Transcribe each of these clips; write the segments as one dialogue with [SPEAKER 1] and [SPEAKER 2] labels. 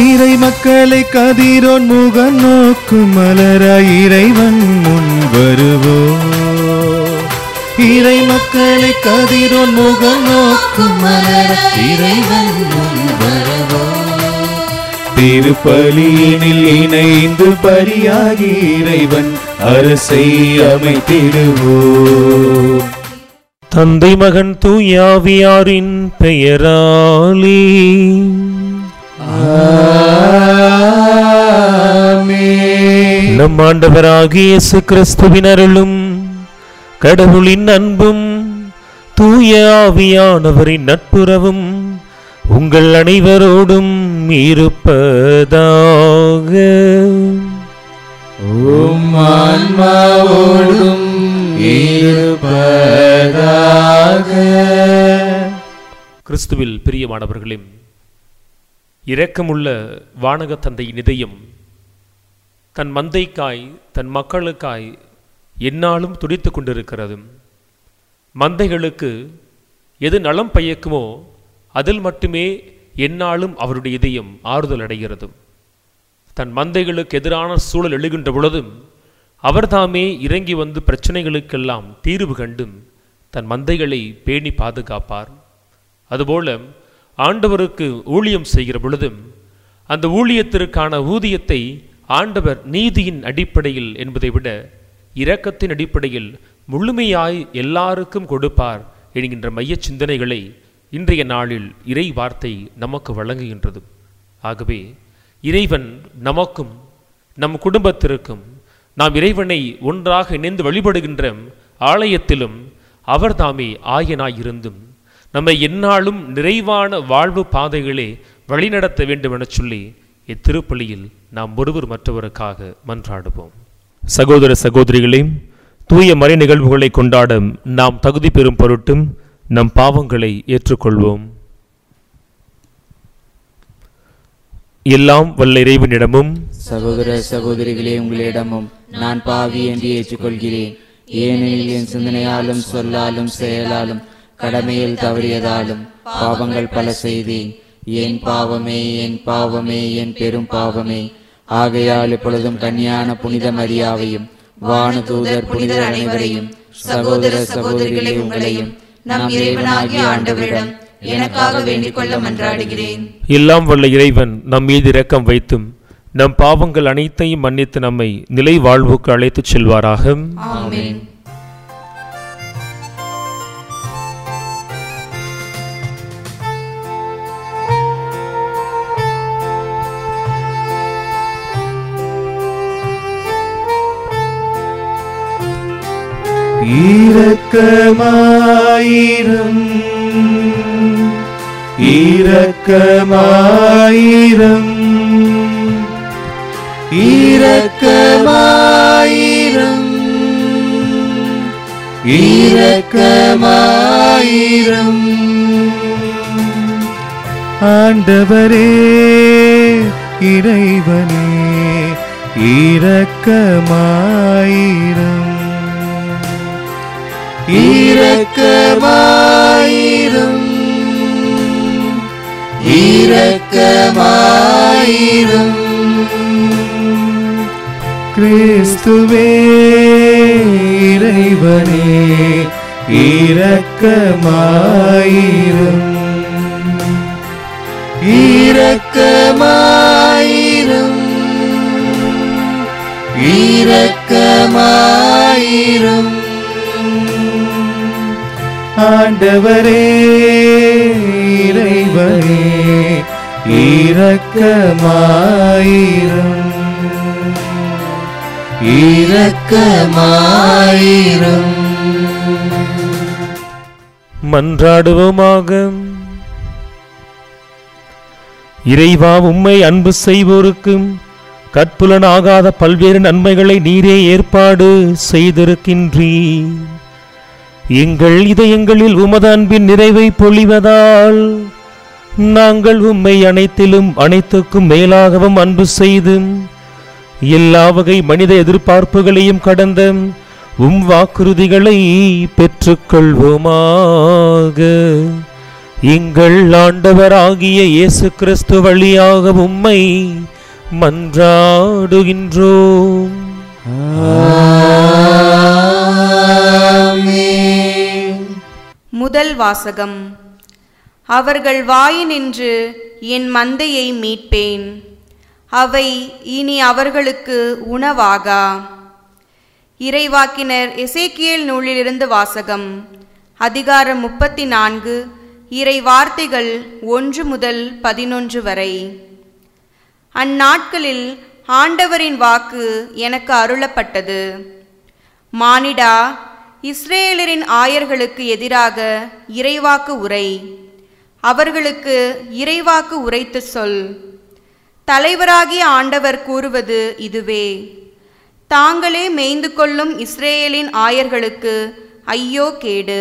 [SPEAKER 1] இறை மக்களை கதிரோன் முகம் நோக்கும் மலராய் இறைவன் முன் வருவோ இறை மக்களை கதிரோன் முகம் நோக்கும் மலராய் இறைவன் முன் வருவோ திருப்பலியினில் இணைந்து பலியாகி இறைவன் அரசை அமைத்திடுவோ
[SPEAKER 2] தந்தை மகன் தூயாவியாரின் பெயராலே நம் ஆண்டவராகிய இயேசு கிறிஸ்துவின் அருளும் கடவுளின் அன்பும் தூய ஆவியானவரின் நட்புறவும் உங்கள் அனைவரோடும் இருப்பதாக
[SPEAKER 1] உம் ஆன்மாவோடும் இருப்பதாக
[SPEAKER 2] கிறிஸ்துவில் பிரியமானவர்களே இரக்கமுள்ள வானக தந்தையின் இதயம் தன் மந்தைக்காய் தன் மக்களுக்காய் எந்நாளும் துடித்துக் கொண்டிருக்கிறது மந்தைகளுக்கு எது நலம் பயக்குமோ அதில் மட்டுமே எந்நாளும் அவருடைய இதயம் ஆறுதல் அடைகிறது தன் மந்தைகளுக்கு எதிரான சூழல் எழுகின்ற பொழுதும் அவர்தாமே இறங்கி வந்து பிரச்சனைகளுக்கெல்லாம் தீர்வு கண்டும் தன் மந்தைகளை பேணி பாதுகாப்பார் அதுபோல ஆண்டவருக்கு ஊழியம் செய்கிற பொழுதும் அந்த ஊழியத்திற்கான ஊதியத்தை ஆண்டவர் நீதியின் அடிப்படையில் என்பதை விட இரக்கத்தின் அடிப்படையில் முழுமையாய் எல்லாருக்கும் கொடுப்பார் என்கின்ற மைய சிந்தனைகளை இன்றைய நாளில் இறை வார்த்தை நமக்கு வழங்குகின்றது ஆகவே இறைவன் நமக்கும் நம் குடும்பத்திற்கும் நாம் இறைவனை ஒன்றாக இணைந்து வழிபடுகின்ற ஆலயத்திலும் அவர்தாமே ஆயனாயிருந்தும் நம்மை எந்நாளும் நிறைவான வாழ்வு பாதைகளே வழிநடத்த வேண்டும் என சொல்லி இத்திருப்பலியில் நாம் ஒருவர் மற்றவருக்காக மன்றாடுவோம் சகோதர சகோதரிகளே தூய மறை நிகழ்வுகளை கொண்டாட நாம் தகுதி பெறும் பொருட்டும் நம் பாவங்களை ஏற்றுக்கொள்வோம் எல்லாம் வல்ல இறைவனிடமும்
[SPEAKER 3] சகோதர சகோதரிகளே உங்களிடமும் நான் பாவி என்று ஏற்றுக்கொள்கிறேன் ஏனெனில் என் சிந்தனையாலும் சொல்லாலும் செயலாலும் கடமையில் தவறியதாலும் பாவங்கள் பல செய்தேன் என் பாவமே என் பாவமே என் பெரும் பாவமே ஆகையால் இப்பொழுதும் கன்னியான புனித மரியாவையும் வானதூதர் புனிதர் அனைவரையும் சகோதர சகோதரிகளே உங்களையும் நம் இறைவனாகிய ஆண்டவரிடம் எனக்காக வேண்டிக் கொள்ள மன்றாடுகிறேன்
[SPEAKER 2] எல்லாம் வல்ல இறைவன் நம் மீது இரக்கம் வைத்தும் நம் பாவங்கள் அனைத்தையும் மன்னித்து நம்மை நிலை வாழ்வுக்கு அழைத்துச் செல்வாராக
[SPEAKER 3] ஆமென்
[SPEAKER 1] இரக்கமாயிரம் இரக்கமாயிரம் இரக்கமாயிரம் இரக்கமாயிரம் ஆண்டவரே இறைவனே இரக்கமாயிரம் இரக்கமாயிரம் இரக்கமாயிரம் கிறிஸ்துவே இறைவனே இரக்கமாயிரம் இரக்கமாயிரம் இரக்கமாயிரம் ஆண்டவரே இறைவனே இரக்கமாயிரம் இரக்கமாயிரம்
[SPEAKER 2] மன்றாடுவோமாக இறைவா உம்மை அன்பு செய்வோருக்கும் கற்புலனாகாத பல்வேறு நன்மைகளை நீரே ஏற்பாடு செய்திருக்கின்றீர் எங்கள் இதயங்களில் உமது அன்பின் நிறைவை பொழிவதால் நாங்கள் உம்மை அனைத்திலும் அனைத்துக்கும் மேலாகவும் அன்பு செய்து எல்லா வகை மனித எதிர்பார்ப்புகளையும் கடந்த உம் வாக்குறுதிகளை பெற்றுக்கொள்வோமாக எங்கள் ஆண்டவராகிய இயேசு கிறிஸ்து வழியாக உம்மை மன்றாடுகின்றோம்
[SPEAKER 4] முதல் வாசகம் அவர்கள் வாயினின்று என் மந்தையை மீட்பேன் அவை இனி அவர்களுக்கு உணவாகா இறைவாக்கினர் எசேக்கியேல் நூலிலிருந்து வாசகம் அதிகாரம் முப்பத்தி நான்கு இறை வார்த்தைகள் ஒன்று முதல் பதினொன்று வரை அந்நாட்களில் ஆண்டவரின் வாக்கு எனக்கு அருளப்பட்டது மானிடா இஸ்ரேலரின் ஆயர்களுக்கு எதிராக இறைவாக்கு உரை அவர்களுக்கு இறைவாக்கு உரைத்து சொல் தலைவராகிய ஆண்டவர் கூறுவது இதுவே தாங்களே மேய்ந்து கொள்ளும் இஸ்ரேலின் ஆயர்களுக்கு ஐயோ கேடு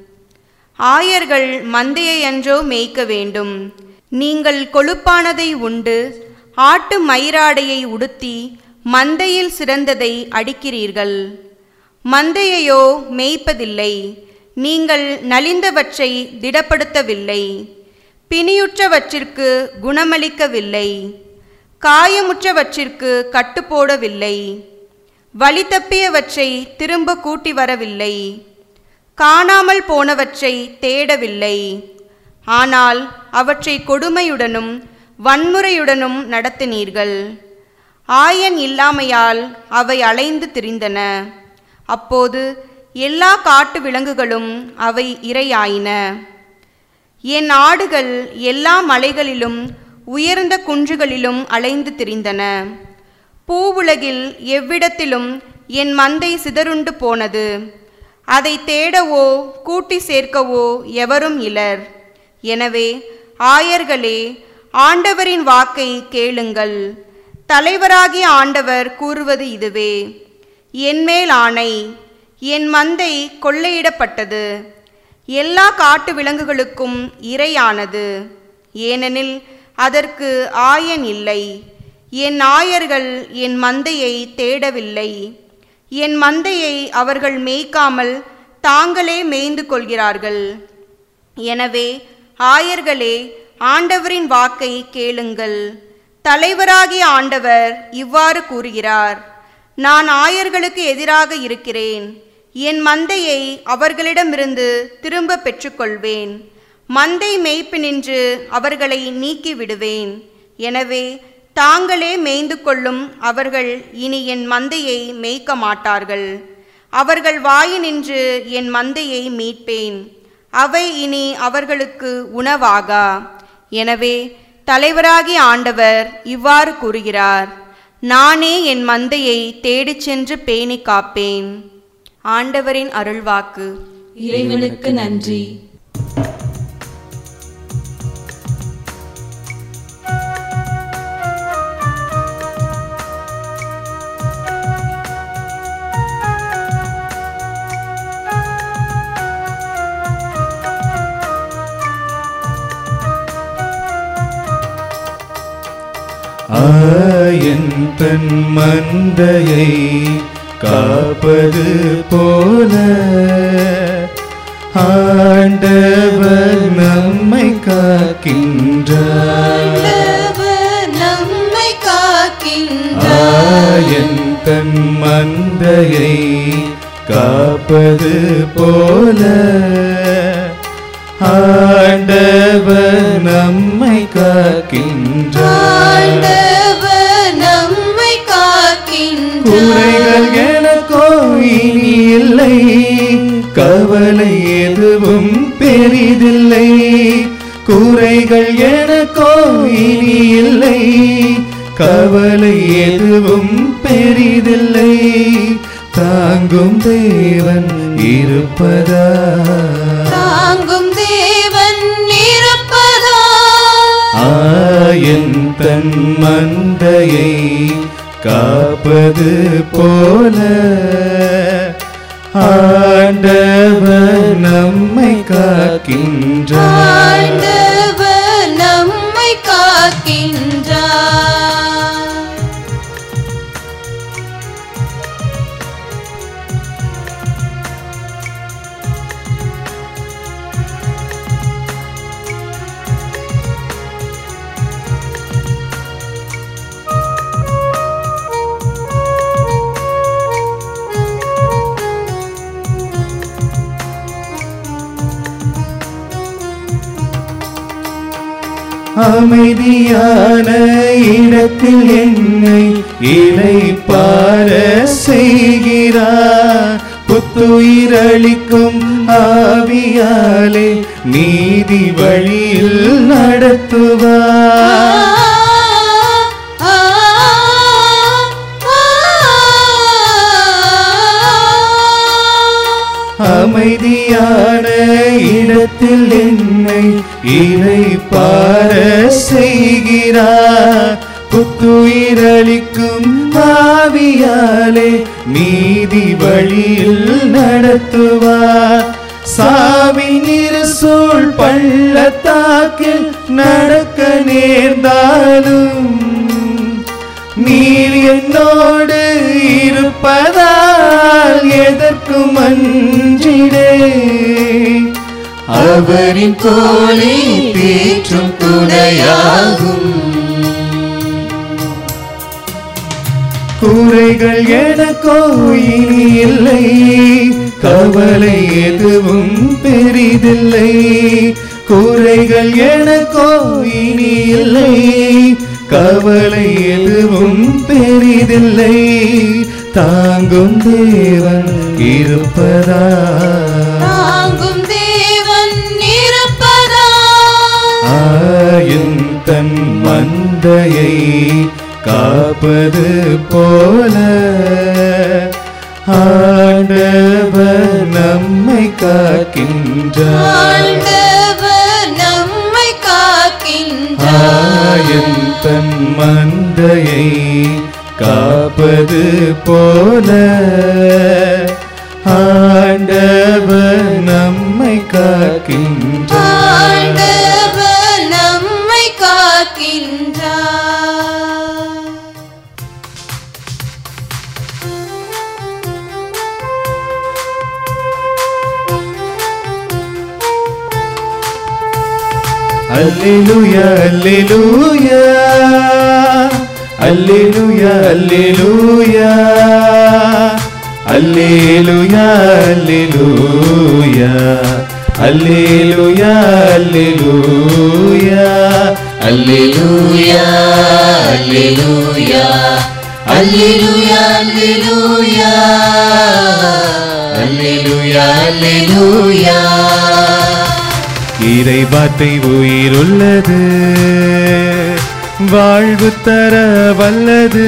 [SPEAKER 4] ஆயர்கள் மந்தையை அன்றோ மேய்க்க வேண்டும் நீங்கள் கொழுப்பானதை உண்டு ஆட்டு மயிராடையை உடுத்தி மந்தையில் சிறந்ததை அடிக்கிறீர்கள் மந்தையையோ மேய்ப்பதில்லை நீங்கள் நலிந்தவற்றை திடப்படுத்தவில்லை பிணியுற்றவற்றிற்கு குணமளிக்கவில்லை காயமுற்றவற்றிற்கு கட்டுப்போடவில்லை வழி தப்பியவற்றை திரும்ப கூட்டி வரவில்லை காணாமல் போனவற்றை தேடவில்லை ஆனால் அவற்றை கொடுமையுடனும் வன்முறையுடனும் நடத்தினீர்கள் ஆயன் இல்லாமையால் அவை அலைந்து திரிந்தன அப்போது எல்லா காட்டு விலங்குகளும் அவை இரையாயின என் ஆடுகள் எல்லா மலைகளிலும் உயர்ந்த குன்றுகளிலும் அலைந்து திரிந்தன பூவுலகில் எவ்விடத்திலும் என் மந்தை சிதறுண்டு போனது அதை தேடவோ கூட்டி சேர்க்கவோ எவரும் இலர் எனவே ஆயர்களே ஆண்டவரின் வாக்கை கேளுங்கள் தலைவராகிய ஆண்டவர் கூறுவது இதுவே என்மேல் ஆணை என் மந்தை கொள்ளையிடப்பட்டது எல்லா காட்டு விலங்குகளுக்கும் இரையானது ஏனெனில் அதற்கு ஆயன் இல்லை என் ஆயர்கள் என் மந்தையை தேடவில்லை என் மந்தையை அவர்கள் மேய்க்காமல் தாங்களே மேய்ந்து கொள்கிறார்கள் எனவே ஆயர்களே ஆண்டவரின் வாக்கை கேளுங்கள் தலைவராகிய ஆண்டவர் இவ்வாறு கூறுகிறார் நான் ஆயர்களுக்கு எதிராக இருக்கிறேன் என் மந்தையை அவர்களிடமிருந்து திரும்ப பெற்றுக்கொள்வேன் மந்தை மேய்ப்பு நின்று அவர்களை நீக்கி விடுவேன் எனவே தாங்களே மேய்ந்து கொள்ளும் அவர்கள் இனி என் மந்தையை மேய்க்க மாட்டார்கள் அவர்கள் வாயினின்று என் மந்தையை மீட்பேன் அவை இனி அவர்களுக்கு உணவாகா எனவே தலைவராகிய ஆண்டவர் இவ்வாறு கூறுகிறார் நானே என் மந்தையை தேடிச் சென்று பேணி காப்பேன் ஆண்டவரின் அருள்வாக்கு
[SPEAKER 5] இறைவனுக்கு நன்றி
[SPEAKER 1] ஆயன் தன் மந்தையை காப்பது போல ஆண்டவர் நம்மை காக்கின்றார்
[SPEAKER 5] நம்மை
[SPEAKER 1] ஆயன் தன் மந்தையை காப்பது போல ஆண்டவர் நம்மை காக்கின்றார்
[SPEAKER 5] நம்மை
[SPEAKER 1] குறைகள் எனக்கோ இனி இல்லை கவலை எதுவும் பெரிதில்லை குறைகள் எனக்கோ இனி இல்லை கவலை எதுவும் பெரிதில்லை தாங்கும் தேவன் இருப்பதா
[SPEAKER 5] தாங்கும் தேவன் இருப்பதா
[SPEAKER 1] ஆயன் தன் மந்தையை காப்பது போல ஆண்டவர் நம்மை காக்கின்றார்
[SPEAKER 5] ஆண்டவர் நம்மை காக்கின்றார்
[SPEAKER 1] அமைதியான இடத்தில் என்னை இலை பார செய்கிறார் புத்துயிரளிக்கும் ஆவியாலே நீதி வழியில் நடத்துவார் அமைதியான இடத்தில் என்னை இலை பார செய்கிறார் புத்துயிரளிக்கும் ஆவியாலே நீதி வழியில் நடத்துவார் சாவின் இருசூழ் பள்ளத்தாக்கில் நடக்க நேர்ந்தாலும் நீர் என்னோடு இருப்பதால் எதற்கும் அஞ்சிடே அவரின் கோலை தேற்றும் துணையாகும் கூரைகள் எனக்கோ இனி இல்லை கவலை எதுவும் பெரிதில்லை கூரைகள் எனக்கோ இனி இல்லை கவலை எதுவும் பெரிதில்லை தாங்கும் தேவன் இருப்பதா
[SPEAKER 5] தாங்கும் தேவன் இருப்பதா
[SPEAKER 1] ஆயின் தன் மந்தையை காப்பது போல ஆண்டவர் நம்மை காக்கின்றார்
[SPEAKER 5] ஆண்டவர் நம்மை காக்கின்றார்
[SPEAKER 1] ஆயன் தன் மந்தையை காப்பது போல ஆண்டவர் நம்மை காக்கின்றார்
[SPEAKER 5] ஆண்டவர் நம்மை காக்கின்றார்
[SPEAKER 1] அல்லேலூயா அல்லேலூயா அல்லேலூயா அல்லேலூயா அல்லேலூயா அல்லேலூயா அல்லேலூயா அல்லேலூயா அல்லேலூயா அல்லேலூயா அல்லேலூயா அல்லேலூயா அல்லேலூயா இறை வார்த்தை உயிருள்ளது வாழ்வு தர வல்லது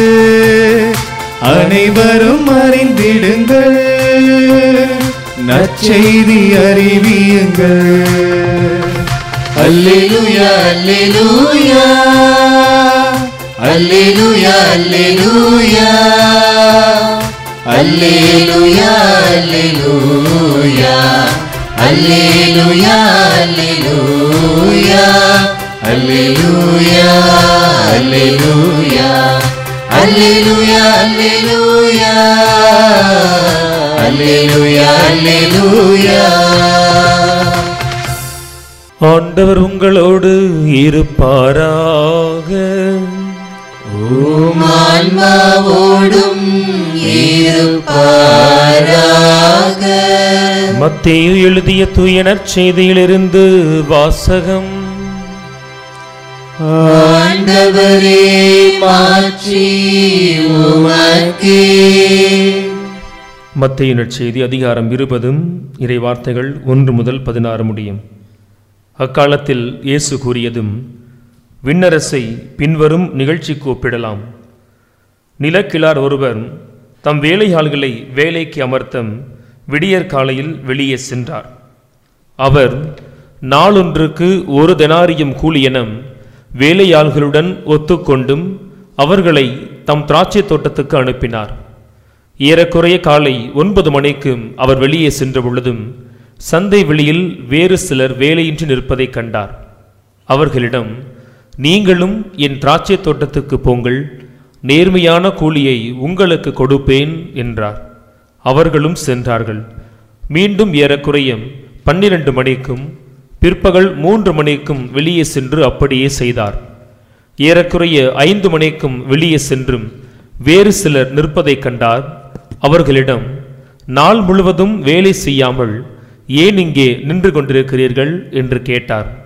[SPEAKER 1] அனைவரும் அறிந்திடுங்கள் நற்செய்தி அறிவியுங்கள் அல்லேலூயா அல்லேலூயா அல்லேலூயா அல்லேலூயா அல்லேலூயா அல்லேலூயா அல்லேலூயா அல்லேலூயா அல்லேலூயா அல்லேலூயா அல்லேலூயா அல்லேலூயா அல்லேலூயா
[SPEAKER 2] ஆண்டவர் உங்களோடு இருப்பாராக
[SPEAKER 5] ஆன்மாவோடும் இருப்பாராக
[SPEAKER 2] மத்தேயு எழுதிய தூயனற் செய்தியிலிருந்து வாசகம்
[SPEAKER 5] ஆண்டவரே மாற்றி உமக்கே
[SPEAKER 2] மத்தேயு நற்செய்தி அதிகாரம் இருபதும் இறை வார்த்தைகள் ஒன்று முதல் பதினாறு முடியும் அக்காலத்தில் இயேசு கூறியதும் விண்ணரசை பின்வரும் நிகழ்ச்சிக்கு ஒப்பிடலாம் நிலக்கிழார் ஒருவர் தம் வேலையாள்களை வேலைக்கு அமர்த்தம் விடியற் காலையில் வெளியே சென்றார் அவர் நாளொன்றுக்கு ஒரு தெனாரியம் கூலியெனம் வேலையாள்களுடன் ஒத்துக்கொண்டும் அவர்களை தம் திராட்சை தோட்டத்துக்கு அனுப்பினார் ஏறக்குறைய காலை ஒன்பது மணிக்கு அவர் வெளியே சென்ற பொழுதும் சந்தை வெளியில் வேறு சிலர் வேலையின்றி நிற்பதைக் கண்டார் அவர்களிடம் நீங்களும் என் திராட்சை தோட்டத்துக்கு போங்கள் நேர்மையான கூலியை உங்களுக்கு கொடுப்பேன் என்றார் அவர்களும் சென்றார்கள் மீண்டும் ஏறக்குறைய பன்னிரண்டு மணிக்கும் பிற்பகல் மூன்று மணிக்கும் வெளியே சென்று அப்படியே செய்தார் ஏறக்குறைய ஐந்து மணிக்கும் வெளியே சென்றும் வேறு சிலர் நிற்பதைக் கண்டார் அவர்களிடம் நாள் முழுவதும் வேலை செய்யாமல் ஏன் இங்கே நின்று கொண்டிருக்கிறீர்கள் என்று கேட்டார்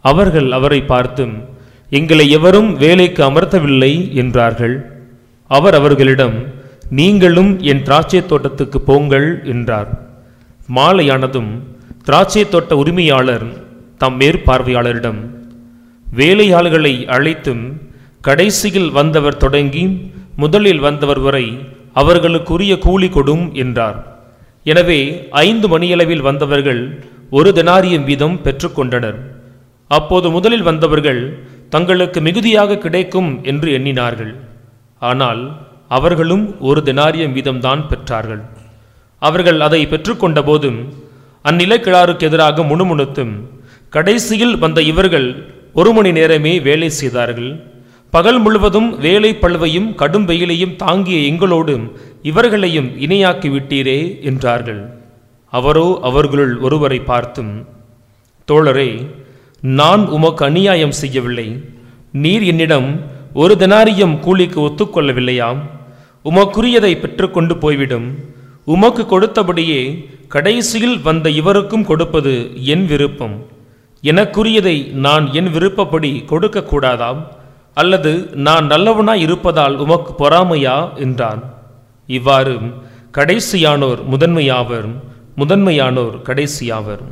[SPEAKER 2] அவர்கள் அவரை பார்த்தும் எங்களை எவரும் வேலைக்கு அமர்த்தவில்லை என்றார்கள் அவர் அவர்களிடம் நீங்களும் என் திராட்சை தோட்டத்துக்கு போங்கள் என்றார் மாலையானதும் திராட்சை தோட்ட உரிமையாளர் தம் மேற்பார்வையாளரிடம் வேலையாள்களை அழைத்தும் கடைசியில் வந்தவர் தொடங்கி முதலில் வந்தவர் வரை அவர்களுக்குரிய கூலி கொடும் என்றார் எனவே ஐந்து மணியளவில் வந்தவர்கள் ஒரு தெனாரியம் வீதம் பெற்றுக்கொண்டனர் அப்போது முதலில் வந்தவர்கள் தங்களுக்கு மிகுதியாக கிடைக்கும் என்று எண்ணினார்கள் ஆனால் அவர்களும் ஒரு தெனாரியம் வீதம்தான் பெற்றார்கள் அவர்கள் அதை பெற்றுக்கொண்ட போதும் அந்நிலக்கிழாருக்கு எதிராக முணுமுணுத்தும் கடைசியில் வந்த இவர்கள் ஒரு மணி நேரமே வேலை செய்தார்கள் பகல் முழுவதும் வேலை பழுவையும் கடும் வெயிலையும் தாங்கிய எங்களோடு இவர்களையும் இணையாக்கி விட்டீரே என்றார்கள் அவரோ அவர்களுள் ஒருவரை பார்த்தும் தோழரே நான் உமக்கு அநியாயம் செய்யவில்லை நீர் என்னிடம் ஒரு தெனாரியம் கூலிக்கு ஒத்துக்கொள்ளவில்லையாம் உமக்குரியதை பெற்றுக்கொண்டு போய்விடும் உமக்கு கொடுத்தபடியே கடைசியில் வந்த இவருக்கும் கொடுப்பது என் விருப்பம் எனக்குரியதை நான் என் விருப்பப்படி கொடுக்கக்கூடாதாம் அல்லது நான் நல்லவனாய் இருப்பதால் உமக்கு பொறாமையா என்றான் இவ்வாறு கடைசியானோர் முதன்மையாவர் முதன்மையானோர் கடைசியாவர்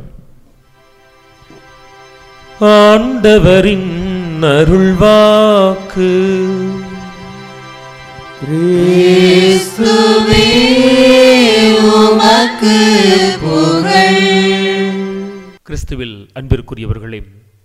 [SPEAKER 2] ஆண்டவரின் அருள்வாக்கு
[SPEAKER 5] கிறிஸ்துவே உமக்கு புகழ்
[SPEAKER 2] கிறிஸ்துவில் அன்பிற்குரியவர்களே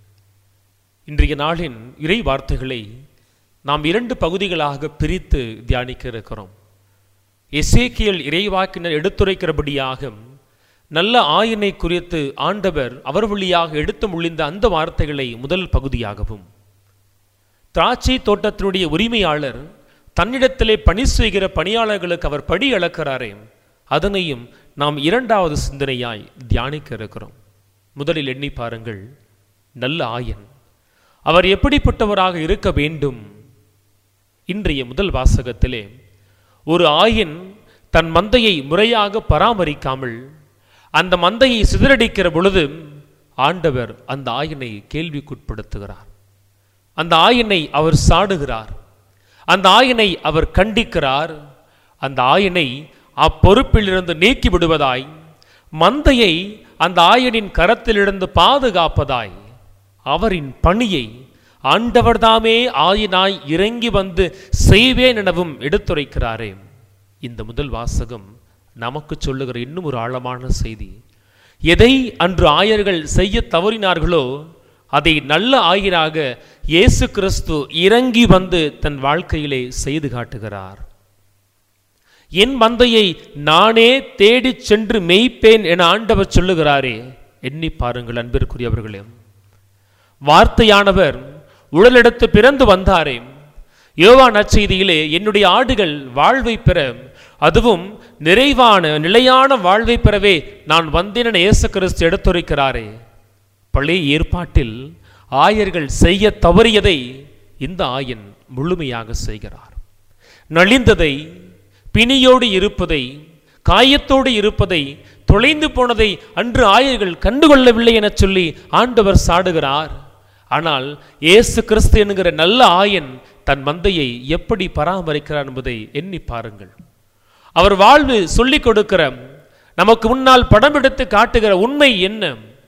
[SPEAKER 2] இன்றைய நாளின் இறை வார்த்தைகளை நாம் இரண்டு பகுதிகளாக பிரித்து தியானிக்க இருக்கிறோம் எசேக்கியல் இறைவாக்கினர் எடுத்துரைக்கிறபடியாக நல்ல ஆயினை குறித்து ஆண்டவர் அவர் வழியாக எடுத்து முழிந்த அந்த வார்த்தைகளை முதல் பகுதியாகவும் திராட்சை தோட்டத்தினுடைய உரிமையாளர் தன்னிடத்திலே பணி செய்கிற பணியாளர்களுக்கு அவர் படி அளக்கிறாரே அதனையும் நாம் இரண்டாவது சிந்தனையாய் தியானிக்க இருக்கிறோம் முதலில் எண்ணி பாருங்கள் நல்ல ஆயன் அவர் எப்படிப்பட்டவராக இருக்க வேண்டும் இன்றைய முதல் வாசகத்திலே ஒரு ஆயன் தன் மந்தையை முறையாக பராமரிக்காமல் அந்த மந்தையை சிதறடிக்கிற பொழுது ஆண்டவர் அந்த ஆயனை கேள்விக்குட்படுத்துகிறார் அந்த ஆயனை அவர் சாடுகிறார் அந்த ஆயனை அவர் கண்டிக்கிறார் அந்த ஆயனை அப்பொறுப்பிலிருந்து நீக்கி விடுவதாய் மந்தையை அந்த ஆயனின் கரத்திலிருந்து பாதுகாப்பதாய் அவரின் பணியை ஆண்டவர்தாமே ஆயினாய் இறங்கி வந்து செய்வேன் எனவும் எடுத்துரைக்கிறாரே இந்த முதல் வாசகம் நமக்கு சொல்லுகிற இன்னும் ஒரு ஆழமான செய்தி எதை அன்று ஆயர்கள் செய்ய தவறினார்களோ அதை நல்ல ஆயராக இயேசு கிறிஸ்து இறங்கி வந்து தன் வாழ்க்கையிலே செய்து காட்டுகிறார் என் மந்தையை நானே தேடிச் சென்று மெய்ப்பேன் என ஆண்டவர் சொல்லுகிறாரே எண்ணி பாருங்கள் அன்பிற்குரியவர்களே வார்த்தையானவர் உடலெடுத்து பிறந்து வந்தாரே யோவா நற்செய்தியிலே என்னுடைய ஆடுகள் வாழ்வை பெற அதுவும் நிறைவான நிலையான வாழ்வை பெறவே நான் வந்தேன் என இயேசு கிறிஸ்து எடுத்துரைக்கிறாரே பழைய ஏற்பாட்டில் ஆயர்கள் செய்ய தவறியதை இந்த ஆயன் முழுமையாக செய்கிறார் நலிந்ததை பிணியோடு இருப்பதை காயத்தோடு இருப்பதை தொலைந்து போனதை அன்று ஆயர்கள் கண்டுகொள்ளவில்லை என சொல்லி ஆண்டவர் சாடுகிறார் ஆனால் இயேசு கிறிஸ்து என்கிற நல்ல ஆயன் தன் மந்தையை எப்படி பராமரிக்கிறார் என்பதை எண்ணி பாருங்கள் அவர் வாழ்வு சொல்லிக் கொடுக்கிற நமக்கு முன்னால் படம் எடுத்து காட்டுகிற உண்மை என்ன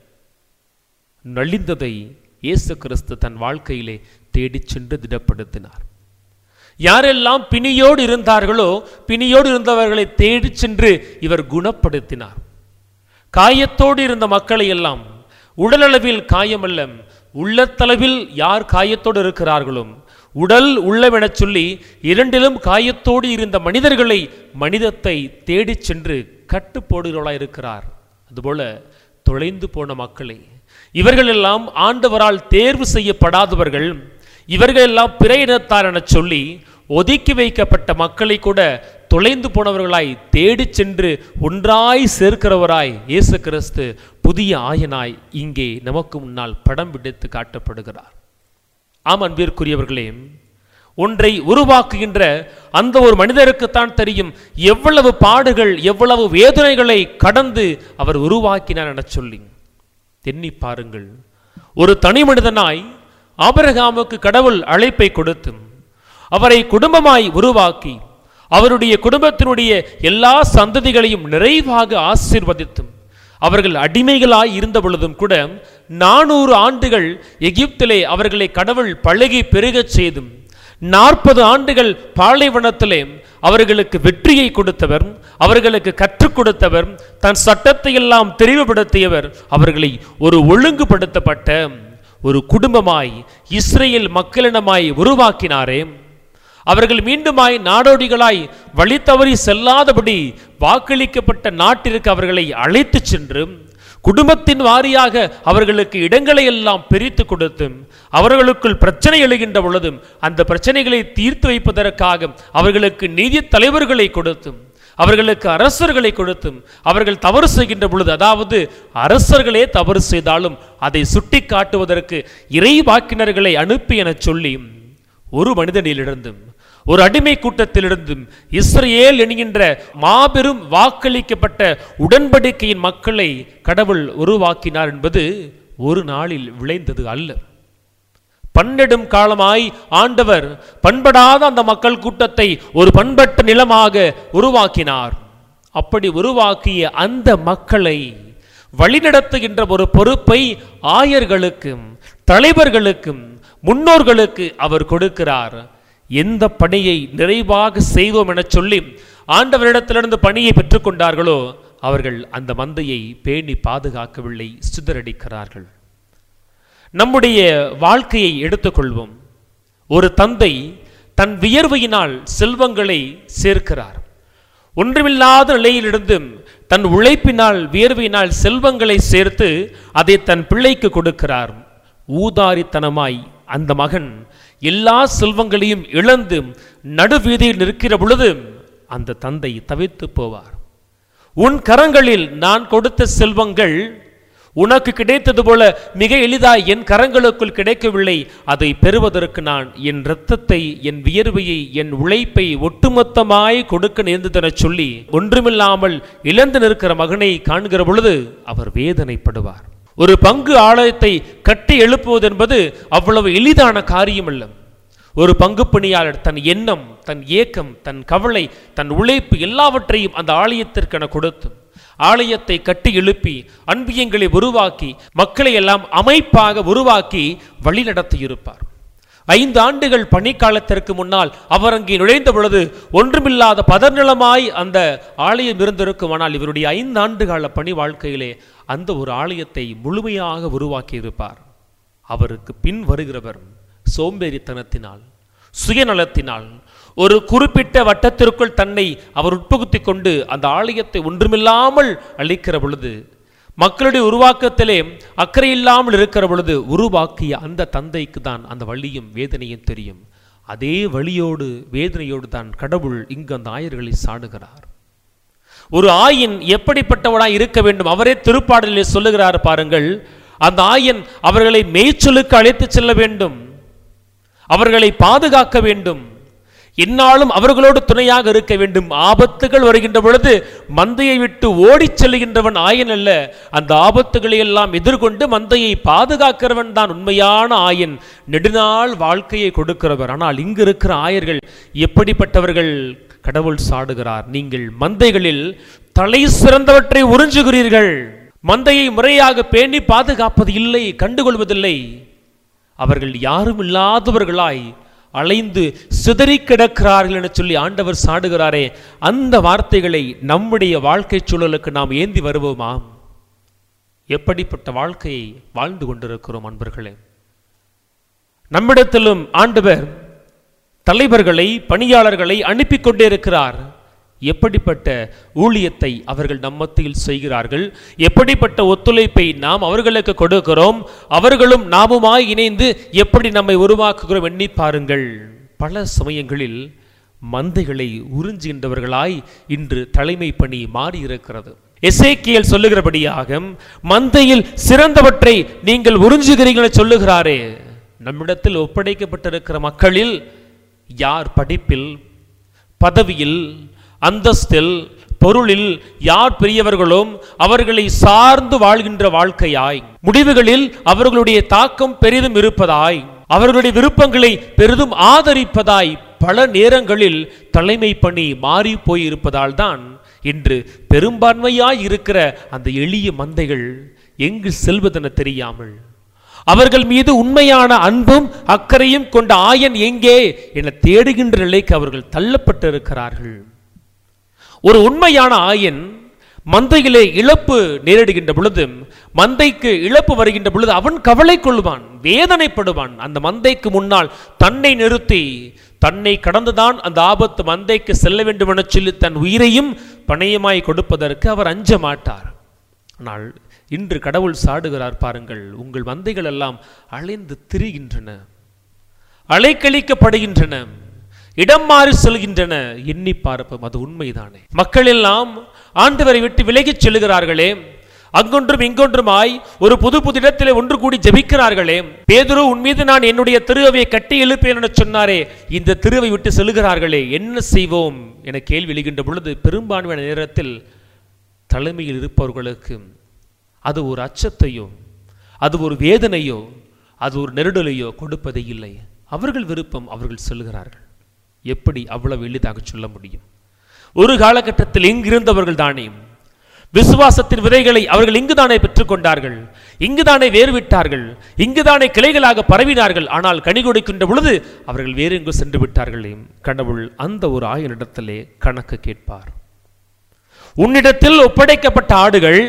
[SPEAKER 2] நலிந்ததை இயேசு கிறிஸ்து தன் வாழ்க்கையிலே தேடிச் சென்று திடப்படுத்தினார் யாரெல்லாம் பிணியோடு இருந்தார்களோ பிணியோடு இருந்தவர்களை தேடிச் சென்று இவர் குணப்படுத்தினார் காயத்தோடு இருந்த மக்களை எல்லாம் உடலளவில் காயமல்ல உள்ளத்தளவில் யார் காயத்தோடு இருக்கிறார்களோ உடல் உள்ளமெனச் சொல்லி இரண்டிலும் காயத்தோடு இருந்த மனிதர்களை மனிதத்தை தேடிச் சென்று கட்டு போடுகிறவளாய் இருக்கிறார் அதுபோல தொலைந்து போன மக்களை இவர்களெல்லாம் ஆண்டவரால் தேர்வு செய்யப்படாதவர்கள் இவர்களெல்லாம் பிற இனத்தார் எனச் சொல்லி ஒதுக்கி வைக்கப்பட்ட மக்களை கூட தொலைந்து போனவர்களாய் தேடிச் சென்று ஒன்றாய் சேர்க்கிறவராய் இயேசு கிறிஸ்து புதிய ஆயனாய் இங்கே நமக்கு முன்னால் படம் பிடித்து காட்டப்படுகிறார் ஆம் அன்பிற்குரியவர்களே ஒன்றை உருவாக்குகின்ற அந்த ஒரு மனிதருக்குத்தான் தெரியும் எவ்வளவு பாடுகள் எவ்வளவு வேதனைகளை கடந்து அவர் உருவாக்கினார் என சொல்லி எண்ணி பாருங்கள் ஒரு தனி மனிதனாய் ஆபிரகாமுக்கு கடவுள் அழைப்பை கொடுத்து அவரை குடும்பமாய் உருவாக்கி அவருடைய குடும்பத்தினுடைய எல்லா சந்ததிகளையும் நிறைவாக ஆசீர்வதித்தும் அவர்கள் அடிமைகளாய் இருந்த பொழுதும் கூட நானூறு ஆண்டுகள் எகிப்திலே அவர்களை கடவுள் பழகி பெருகச் செய்தும் நாற்பது ஆண்டுகள் பாலைவனத்திலே அவர்களுக்கு வெற்றியை கொடுத்தவர் அவர்களுக்கு கற்றுக் கொடுத்தவர் தன் சட்டத்தை எல்லாம் தெரிவுபடுத்தியவர் அவர்களை ஒரு ஒழுங்குபடுத்தப்பட்ட ஒரு குடும்பமாய் இஸ்ரேல் மக்களிடமாய் உருவாக்கினாரே அவர்கள் மீண்டுமாய் நாடோடிகளாய் வழி தவறி செல்லாதபடி வாக்களிக்கப்பட்ட நாட்டிற்கு அவர்களை அழைத்துச் சென்று குடும்பத்தின் வாரியாக அவர்களுக்கு இடங்களை எல்லாம் பிரித்து கொடுத்து அவர்களுக்குள் பிரச்சனை எழுகின்ற பொழுதும் அந்த பிரச்சனைகளை தீர்த்து வைப்பதற்காக அவர்களுக்கு நீதி தலைவர்களை கொடுத்தும் அவர்களுக்கு அரசர்களை கொடுத்தும் அவர்கள் தவறு செய்கின்ற பொழுது அதாவது அரசர்களே தவறு செய்தாலும் அதை சுட்டி காட்டுவதற்கு இறை வாக்கினர்களை அனுப்பி எனச் சொல்லி ஒரு மனிதனிலிருந்தும் ஒரு அடிமை கூட்டத்திலிருந்தும் இஸ்ரேல் என்கின்ற மாபெரும் வாக்களிக்கப்பட்ட உடன்படிக்கையின் மக்களை கடவுள் உருவாக்கினார் என்பது ஒரு நாளில் விளைந்தது அல்ல பன்னெடும் காலமாய் ஆண்டவர் பண்படாத அந்த மக்கள் கூட்டத்தை ஒரு பண்பட்ட நிலமாக உருவாக்கினார் அப்படி உருவாக்கிய அந்த மக்களை வழிநடத்துகின்ற ஒரு பொறுப்பை ஆயர்களுக்கும் தலைவர்களுக்கும் முன்னோர்களுக்கு அவர் கொடுக்கிறார் எந்த பணியை நிறைவாக செய்வோம் என சொல்லி ஆண்டவரிடத்திலிருந்து பணியை பெற்றுக்கொண்டார்களோ அவர்கள் அந்த மந்தையை பேணி பாதுகாக்கவில்லை சிதறடிக்கிறார்கள் நம்முடைய வாழ்க்கையை எடுத்துக்கொள்வோம் ஒரு தந்தை தன் வியர்வையினால் செல்வங்களை சேர்க்கிறார் ஒன்றுமில்லாத நிலையிலிருந்து தன் உழைப்பினால் வியர்வையினால் செல்வங்களை சேர்த்து அதை தன் பிள்ளைக்கு கொடுக்கிறார் ஊதாரித்தனமாய் அந்த மகன் எல்லா செல்வங்களையும் இழந்து நடுவீதியில் நிற்கிற பொழுது அந்த தந்தை தவித்து போவார் உன் கரங்களில் நான் கொடுத்த செல்வங்கள் உனக்கு கிடைத்தது போல மிக எளிதாய் என் கரங்களுக்குள் கிடைக்கவில்லை அதை பெறுவதற்கு நான் என் இரத்தத்தை என் வியர்வையை என் உழைப்பை ஒட்டுமொத்தமாய் கொடுக்க நேர்ந்ததென சொல்லி ஒன்றுமில்லாமல் இழந்து நிற்கிற மகனை காண்கிற பொழுது அவர் வேதனைப்படுவார் ஒரு பங்கு ஆலயத்தை கட்டி எழுப்புவது என்பது அவ்வளவு எளிதான காரியம் அல்ல ஒரு பங்கு பணியாளர் தன் எண்ணம் தன் ஏக்கம் தன் கவலை தன் உழைப்பு எல்லாவற்றையும் அந்த ஆலயத்திற்கென கொடுத்து ஆலயத்தை கட்டி எழுப்பி அன்பியங்களை உருவாக்கி மக்களை எல்லாம் அமைப்பாக உருவாக்கி வழிநடத்தி இருப்பார் ஐந்து ஆண்டுகள் பணிக்காலத்திற்கு முன்னால் அவர் அங்கே நுழைந்த பொழுது ஒன்றுமில்லாத பதர்நிலமாய் அந்த ஆலயம் இருந்திருக்கும் ஆனால் இவருடைய ஐந்து ஆண்டு கால பணி வாழ்க்கையிலே அந்த ஒரு ஆலயத்தை முழுமையாக உருவாக்கி இருப்பார் அவருக்கு பின் வருகிறவர் சோம்பேறித்தனத்தினால் சுயநலத்தினால் ஒரு குறிப்பிட்ட வட்டத்திற்குள் தன்னை அவர் உட்புகுத்தி கொண்டு அந்த ஆலயத்தை ஒன்றுமில்லாமல் அளிக்கிற பொழுது மக்களுடைய உருவாக்கத்திலே அக்கறை இல்லாமல் இருக்கிற பொழுது உருவாக்கிய அந்த தந்தைக்கு தான் அந்த வழியும் வேதனையும் தெரியும் அதே வழியோடு வேதனையோடு தான் கடவுள் இங்கு அந்த ஆயர்களை சாடுகிறார் ஒரு ஆயின் எப்படிப்பட்டவனாய் இருக்க வேண்டும் அவரே திருப்பாடலிலே சொல்லுகிறார் பாருங்கள் அந்த ஆயன் அவர்களை மேய்ச்சலுக்கு அழைத்து செல்ல வேண்டும் அவர்களை பாதுகாக்க வேண்டும் என்னாலும் அவர்களோடு துணையாக இருக்க வேண்டும் ஆபத்துகள் வருகின்ற பொழுது மந்தையை விட்டு ஓடிச் செல்கின்றவன் ஆயன் அல்ல அந்த ஆபத்துகளை எல்லாம் எதிர்கொண்டு மந்தையை பாதுகாக்கிறவன் தான் உண்மையான ஆயன் நெடுநாள் வாழ்க்கையை கொடுக்கிறவர் ஆனால் இங்கு இருக்கிற ஆயர்கள் எப்படிப்பட்டவர்கள் கடவுள் சாடுகிறார் நீங்கள் மந்தைகளில் தலை சிறந்தவற்றை உறிஞ்சுகிறீர்கள் மந்தையை முறையாக பேணி பாதுகாப்பது இல்லை கண்டுகொள்வதில்லை அவர்கள் யாரும் இல்லாதவர்களாய் அலைந்து சிதறி கிடக்கிறார்கள் என சொல்லி ஆண்டவர் சாடுகிறாரே அந்த வார்த்தைகளை நம்முடைய வாழ்க்கை சூழலுக்கு நாம் ஏந்தி வருவோமா எப்படிப்பட்ட வாழ்க்கையை வாழ்ந்து கொண்டிருக்கிறோம் அன்பர்களே நம்மிடத்திலும் ஆண்டவர் தலைவர்களை பணியாளர்களை அனுப்பி கொண்டே இருக்கிறார் எப்படிப்பட்ட ஊழியத்தை அவர்கள் நம்மத்தில் செய்கிறார்கள் எப்படிப்பட்ட ஒத்துழைப்பை நாம் அவர்களுக்கு கொடுக்கிறோம் அவர்களும் நாமுமாய் இணைந்து எப்படி நம்மை உருவாக்குகிறோம் எண்ணி பாருங்கள் பல சமயங்களில் மந்தைகளை உறிஞ்சுகின்றவர்களாய் இன்று தலைமை பணி மாறி இருக்கிறது எசேக்கியல் சொல்லுகிறபடியாக மந்தையில் சிறந்தவற்றை நீங்கள் உறிஞ்சுகிறீர்கள் சொல்லுகிறாரே நம்மிடத்தில் ஒப்படைக்கப்பட்டிருக்கிற மக்களில் யார் படிப்பில் பதவியில் அந்தஸ்தில் பொருளில் யார் பெரியவர்களும் அவர்களை சார்ந்து வாழ்கின்ற வாழ்க்கையாய் முடிவுகளில் அவர்களுடைய தாக்கம் பெரிதும் இருப்பதாய் அவர்களுடைய விருப்பங்களை பெரிதும் ஆதரிப்பதாய் பல நேரங்களில் தலைமை பணி மாறி போய் இருப்பதால் தான் இன்று பெரும்பான்மையாய் இருக்கிற அந்த எளிய மந்தைகள் எங்கு செல்வதென தெரியாமல் அவர்கள் மீது உண்மையான அன்பும் அக்கறையும் கொண்ட ஆயன் எங்கே என தேடுகின்ற நிலைக்கு அவர்கள் தள்ளப்பட்டிருக்கிறார்கள் ஒரு உண்மையான ஆயன் மந்தையிலே இழப்பு நேரிடுகின்ற பொழுது மந்தைக்கு இழப்பு வருகின்ற பொழுது அவன் கவலை கொள்வான் வேதனைப்படுவான் அந்த மந்தைக்கு முன்னால் தன்னை நிறுத்தி தன்னை கடந்துதான் அந்த ஆபத்து மந்தைக்கு செல்ல வேண்டும் என சொல்லி தன் உயிரையும் பணயமாய் கொடுப்பதற்கு அவர் அஞ்ச மாட்டார் ஆனால் இன்று கடவுள் சாடுகிறார் பாருங்கள் உங்கள் மந்தைகள் எல்லாம் அலைந்து திரிகின்றன அலைக்கழிக்கப்படுகின்றன இடம் மாறி செல்கின்றன எண்ணி பார்ப்போம் அது உண்மைதானே மக்கள் எல்லாம் ஆண்டவரை விட்டு விலகிச் செல்கிறார்களே அங்கொன்றும் இங்கொன்றுமாய் ஒரு புது புது இடத்திலே ஒன்று கூடி ஜெபிக்கிறார்களே பேதுரு உன் மீது நான் என்னுடைய திருவையை கட்டி எழுப்பேன் என சொன்னாரே இந்த திருவை விட்டு செல்கிறார்களே என்ன செய்வோம் என கேள்வி எழுகின்ற பொழுது பெரும்பான்மையான நேரத்தில் தலைமையில் இருப்பவர்களுக்கு அது ஒரு அச்சத்தையோ அது ஒரு வேதனையோ அது ஒரு நெருடலையோ கொடுப்பதே இல்லை அவர்கள் விருப்பம் அவர்கள் செல்கிறார்கள் எப்படி அவ்வளவு எளிதாக சொல்ல முடியும் ஒரு காலகட்டத்தில் இங்கிருந்தவர்கள் தானே விசுவாசத்தின் விதைகளை அவர்கள் இங்குதானே பெற்றுக்கொண்டார்கள் இங்குதானே வேறு விட்டார்கள் இங்குதானே கிளைகளாக பரவினார்கள் ஆனால் கனி கொடுக்கின்ற பொழுது அவர்கள் வேறு எங்கு சென்று விட்டார்களே கடவுள் அந்த ஒரு ஆயனிடத்திலே கணக்கு கேட்பார் உன்னிடத்தில் ஒப்படைக்கப்பட்ட ஆடுகள்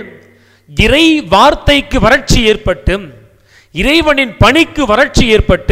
[SPEAKER 2] இறை வார்த்தைக்கு வறட்சி ஏற்பட்டு இறைவனின் பணிக்கு வறட்சி ஏற்பட்டு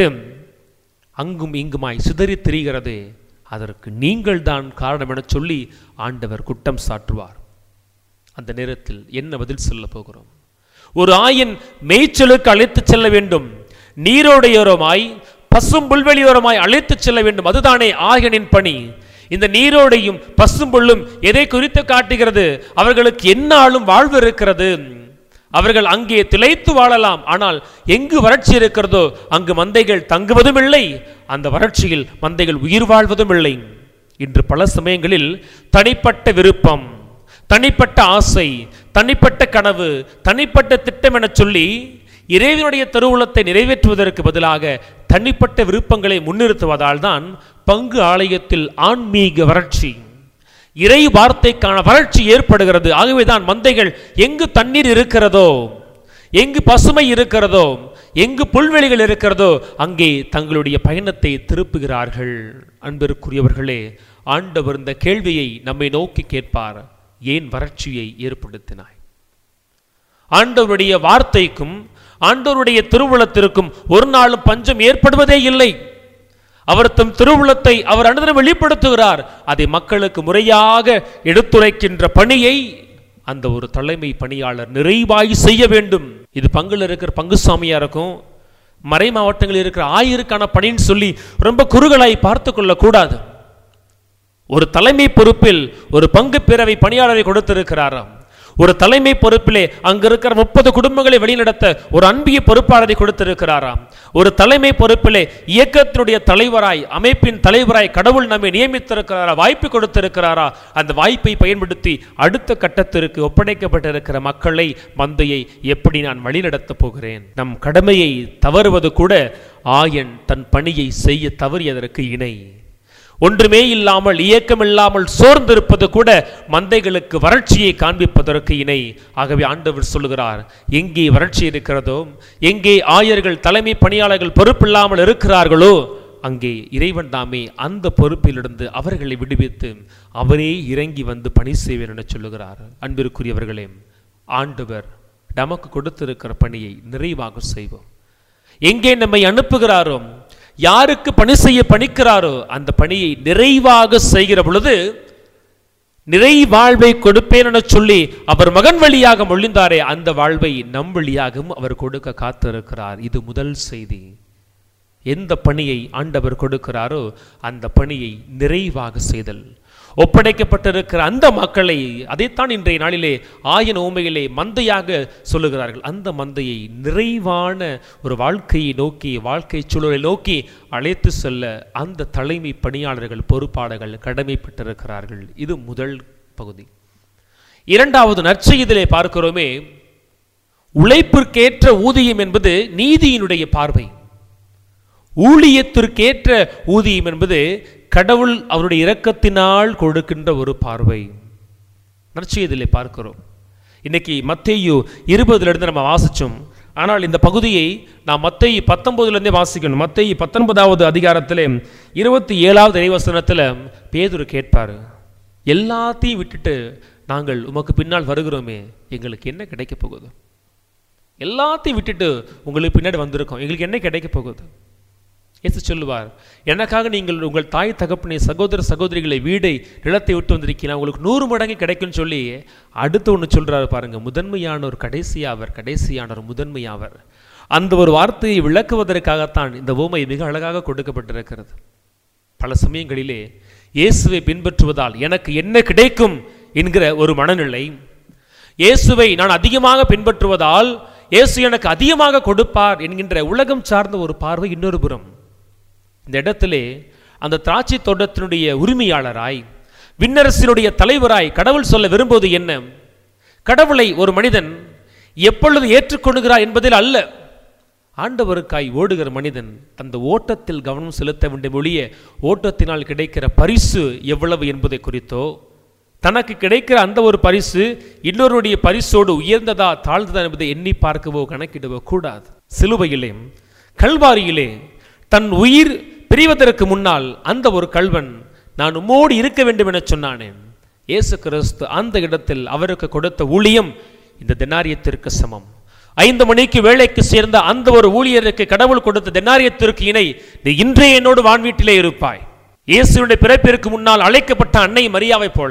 [SPEAKER 2] அங்கும் இங்குமாய் சிதறித் திரிகிறது அதற்கு நீங்கள் தான் காரணம் என சொல்லி ஆண்டவர் குற்றம் சாட்டுவார் அந்த நேரத்தில் என்ன பதில் சொல்ல போகிறோம் ஒரு ஆயன் மேய்ச்சலுக்கு அழைத்துச் செல்ல வேண்டும் நீரோடையோரமாய் பசும் புல்வெளியோரமாய் அழைத்துச் செல்ல வேண்டும் அதுதானே ஆயனின் பணி இந்த நீரோடையும் பசும் புல்லும் எதை குறித்து காட்டுகிறது அவர்களுக்கு எந்நாளும் வாழ்வு இருக்கிறது அவர்கள் அங்கே திளைத்து வாழலாம் ஆனால் எங்கு வறட்சி இருக்கிறதோ அங்கு மந்தைகள் தங்குவதும் இல்லை அந்த வறட்சியில் மந்தைகள் உயிர் வாழ்வதும் இல்லை இன்று பல சமயங்களில் தனிப்பட்ட விருப்பம் தனிப்பட்ட ஆசை தனிப்பட்ட கனவு தனிப்பட்ட திட்டம் என சொல்லி இறைவனுடைய திருவுளத்தை நிறைவேற்றுவதற்கு பதிலாக தனிப்பட்ட விருப்பங்களை முன்னிறுத்துவதால் தான் பங்கு ஆலயத்தில் ஆன்மீக வறட்சி இறை வார்த்தைக்கான வறட்சி ஏற்படுகிறது ஆகவேதான் மந்தைகள் எங்கு தண்ணீர் இருக்கிறதோ எங்கு பசுமை இருக்கிறதோ எங்கு புல்வெளிகள் இருக்கிறதோ அங்கே தங்களுடைய பயணத்தை திருப்புகிறார்கள் அன்பிற்குரியவர்களே ஆண்டவர் இந்த கேள்வியை நம்மை நோக்கி கேட்பார் ஏன் வறட்சியை ஏற்படுத்தினாய் ஆண்டவருடைய வார்த்தைக்கும் ஆண்டவருடைய திருவுளத்திற்கும் ஒரு நாளும் பஞ்சம் ஏற்படுவதே இல்லை அவர் தம் திருவுளத்தை அவர் அனுதினம் வெளிப்படுத்துகிறார் அதை மக்களுக்கு முறையாக எடுத்துரைக்கின்ற பணியை அந்த ஒரு தலைமை பணியாளர் நிறைவாய் செய்ய வேண்டும் இது பங்குல இருக்கிற பங்குசாமியா இருக்கும் மறை மாவட்டங்களில் இருக்கிற ஆயிருக்கான பணின்னு சொல்லி ரொம்ப குறுகலாய் பார்த்து கொள்ளக்கூடாது ஒரு தலைமை பொறுப்பில் ஒரு பங்கு பேரவை பணியாளரை கொடுத்திருக்கிறாராம் ஒரு தலைமை பொறுப்பிலே அங்க இருக்கிற முப்பது குடும்பங்களை வழிநடத்த ஒரு அன்பிய பொறுப்பாளரை கொடுத்திருக்கிறாராம் ஒரு தலைமை பொறுப்பிலே இயக்கத்தினுடைய தலைவராய் அமைப்பின் தலைவராய் கடவுள் நம்மை நியமித்திருக்கிறாரா வாய்ப்பு கொடுத்திருக்கிறாரா அந்த வாய்ப்பை பயன்படுத்தி அடுத்த கட்டத்திற்கு ஒப்படைக்கப்பட்டிருக்கிற மக்களை மந்தையை எப்படி நான் வழிநடத்தப் போகிறேன் நம் கடமையை தவறுவது கூட ஆயன் தன் பணியை செய்ய தவறியதற்கு இணை ஒன்றுமே இல்லாமல் இயக்கம் இல்லாமல் சோர்ந்திருப்பது கூட மந்தைகளுக்கு வறட்சியை காண்பிப்பதற்கு இணை ஆகவே ஆண்டவர் சொல்லுகிறார் எங்கே வறட்சி இருக்கிறதோ எங்கே ஆயர்கள் தலைமை பணியாளர்கள் பொறுப்பில்லாமல் இருக்கிறார்களோ அங்கே இறைவன் தாமே அந்த பொறுப்பிலிருந்து அவர்களை விடுவித்து அவரே இறங்கி வந்து பணி செய்வேன் என சொல்லுகிறார் அன்பிற்குரியவர்களே ஆண்டவர் நமக்கு கொடுத்திருக்கிற பணியை நிறைவாக செய்வோம் எங்கே நம்மை அனுப்புகிறாரோ யாருக்கு பணி செய்ய பணிக்கிறாரோ அந்த பணியை நிறைவாக செய்கிற பொழுது நிறை வாழ்வை கொடுப்பேன் என சொல்லி அவர் மகன் வழியாக மொழிந்தாரே அந்த வாழ்வை நம் வழியாகவும் அவர் கொடுக்க காத்திருக்கிறார் இது முதல் செய்தி எந்த பணியை ஆண்டவர் கொடுக்கிறாரோ அந்த பணியை நிறைவாக செய்தல் ஒப்படைக்கப்பட்டிருக்கிற அந்த மக்களை அதைத்தான் இன்றைய நாளிலே ஆயன ஊமையிலே மந்தையாக சொல்லுகிறார்கள் அந்த மந்தையை நிறைவான ஒரு வாழ்க்கையை நோக்கி வாழ்க்கை சூழலை நோக்கி அழைத்து செல்ல அந்த தலைமை பணியாளர்கள் பொறுப்பாளர்கள் கடமைப்பட்டிருக்கிறார்கள் இது முதல் பகுதி இரண்டாவது நற்செய்தியிலே பார்க்கிறோமே உழைப்பிற்கேற்ற ஊதியம் என்பது நீதியினுடைய பார்வை ஊழியத்திற்கேற்ற ஊதியம் என்பது கடவுள் அவருடைய இரக்கத்தினால் கொடுக்கின்ற ஒரு பார்வை நற்செய்தியிலே பார்க்கிறோம் இன்னைக்கு மத்தேயு இருபதுல இருந்து நம்ம வாசிச்சோம் ஆனால் இந்த பகுதியை நான் மத்தேயு பத்தொன்பதுல இருந்தே வாசிக்கணும் மத்தேயு பத்தொன்பதாவது அதிகாரத்திலே இருபத்தி ஏழாவது இறைவசனத்தில் பேதுரு கேட்பாரு எல்லாத்தையும் விட்டுட்டு நாங்கள் உமக்கு பின்னால் வருகிறோமே எங்களுக்கு என்ன கிடைக்க போகுது எல்லாத்தையும் விட்டுட்டு உங்களுக்கு பின்னாடி வந்திருக்கோம் எங்களுக்கு என்ன கிடைக்க போகுது இயேசு சொல்லுவார் எனக்காக நீங்கள் உங்கள் தாய் தகப்பனை சகோதர சகோதரிகளை வீடை நிலத்தை விட்டு வந்திருக்கீங்க உங்களுக்கு நூறு மடங்கு கிடைக்கும்னு சொல்லி அடுத்து ஒன்று சொல்றாரு பாருங்க முதன்மையானவர் கடைசியாவர் கடைசியானவர் முதன்மையாவர் அந்த ஒரு வார்த்தையை விளக்குவதற்காகத்தான் இந்த ஊமை மிக அழகாக கொடுக்கப்பட்டிருக்கிறது பல சமயங்களிலே இயேசுவை பின்பற்றுவதால் எனக்கு என்ன கிடைக்கும் என்கிற ஒரு மனநிலை இயேசுவை நான் அதிகமாக பின்பற்றுவதால் இயேசு எனக்கு அதிகமாக கொடுப்பார் என்கின்ற உலகம் சார்ந்த ஒரு பார்வை இன்னொரு புறம் இந்த இடத்திலே அந்த திராட்சை தோட்டத்தினுடைய உரிமையாளராய் விண்ணரசினுடைய தலைவராய் கடவுள் சொல்ல விரும்புவது என்ன கடவுளை ஒரு மனிதன் எப்பொழுது ஏற்றுக்கொள்கிறார் என்பதில் அல்ல ஆண்டவருக்காய் ஓடுகிற மனிதன் அந்த ஓட்டத்தில் கவனம் செலுத்த வேண்டிய ஒழிய ஓட்டத்தினால் கிடைக்கிற பரிசு எவ்வளவு என்பதை குறித்தோ தனக்கு கிடைக்கிற அந்த ஒரு பரிசு இன்னொருடைய பரிசோடு உயர்ந்ததா தாழ்ந்ததா என்பதை எண்ணி பார்க்கவோ கணக்கிடவோ கூடாது சிலுவையிலே கல்வாரியிலே தன் உயிர் பிரிவதற்கு முன்னால் அந்த ஒரு கல்வன் நான் உம்மோடு இருக்க வேண்டும் என சொன்னானே இயேசு கிறிஸ்து அந்த இடத்தில் அவருக்கு கொடுத்த ஊழியம் இந்த தெனாரியத்திற்கு சமம் ஐந்து மணிக்கு வேலைக்கு சேர்ந்த அந்த ஒரு ஊழியருக்கு கடவுள் கொடுத்த தெனாரியத்திற்கு இணை நீ இன்றே என்னோடு வான்வீட்டிலே இருப்பாய் இயேசுடைய பிறப்பிற்கு முன்னால் அழைக்கப்பட்ட அன்னை மரியாவை போல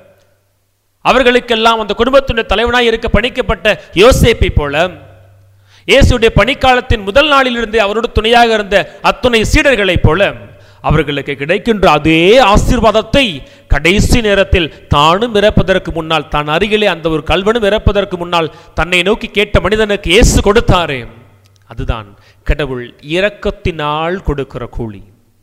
[SPEAKER 2] அவர்களுக்கெல்லாம் அந்த குடும்பத்தினுடைய தலைவனாய் இருக்க பணிக்கப்பட்ட யோசேப்பை போல இயேசுடைய பணிக்காலத்தின் முதல் நாளிலிருந்து அவரோடு துணையாக இருந்த அத்துணை சீடர்களைப் போல அவர்களுக்கு கிடைக்கின்ற அதே ஆசீர்வாதத்தை கடைசி நேரத்தில் தானும் இறப்பதற்கு முன்னால் தான் அருகிலே அந்த ஒரு கல்வனும் இறப்பதற்கு முன்னால் தன்னை நோக்கி கேட்ட மனிதனுக்கு இயேசு கொடுத்தாரே அதுதான் கடவுள் இரக்கத்தினால் கொடுக்கிற கூலி